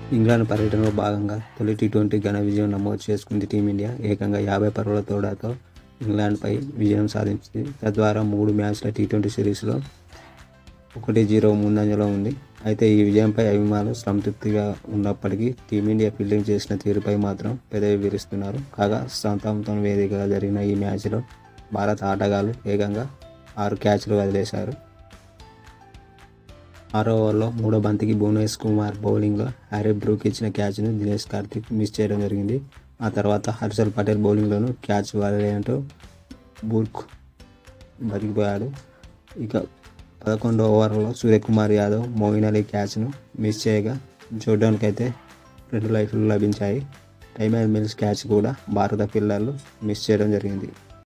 England పర్యటనలో భాగంగా తొలి టీ ట్వంటీ ఘన విజయం నమోదు చేసుకుంది టీమిండియా ఏకంగా యాభై పరుగుల తోడాతో ఇంగ్లాండ్పై విజయం సాధించింది తద్వారా మూడు మ్యాచ్ల టీ ట్వంటీ సిరీస్లో ఒకటి జీరో ముందంజలో ఉంది అయితే ఈ విజయంపై అభిమానులు సంతృప్తిగా ఉన్నప్పటికీ టీమిండియా ఫీల్డింగ్ చేసిన తీరుపై మాత్రం పెదవి విరుస్తున్నారు కాగా సౌతాంప్టన్ వేదికగా జరిగిన ఈ మ్యాచ్లో భారత ఆటగాళ్లు ఏకంగా ఆరు క్యాచ్లు వదిలేశారు ఆరో ఓవర్లో మూడో బంతికి భువనేష్ కుమార్ బౌలింగ్లో హ్యారీ బ్రూక్ ఇచ్చిన క్యాచ్ను దినేష్ కార్తిక్ మిస్ చేయడం జరిగింది ఆ తర్వాత హర్షల్ పటేల్ బౌలింగ్లోనూ క్యాచ్ వదిలేయంటూ బూర్క్ బతికిపోయాడు ఇక పదకొండో ఓవర్లో సూర్యకుమార్ యాదవ్ మోయిన్ అలీ క్యాచ్ను మిస్ చేయగా జోర్డాన్కి అయితే రెండు లైఫ్లు లభించాయి టైమ్ అండ్ మిల్స్ క్యాచ్ కూడా భారత పిల్లలు మిస్ చేయడం జరిగింది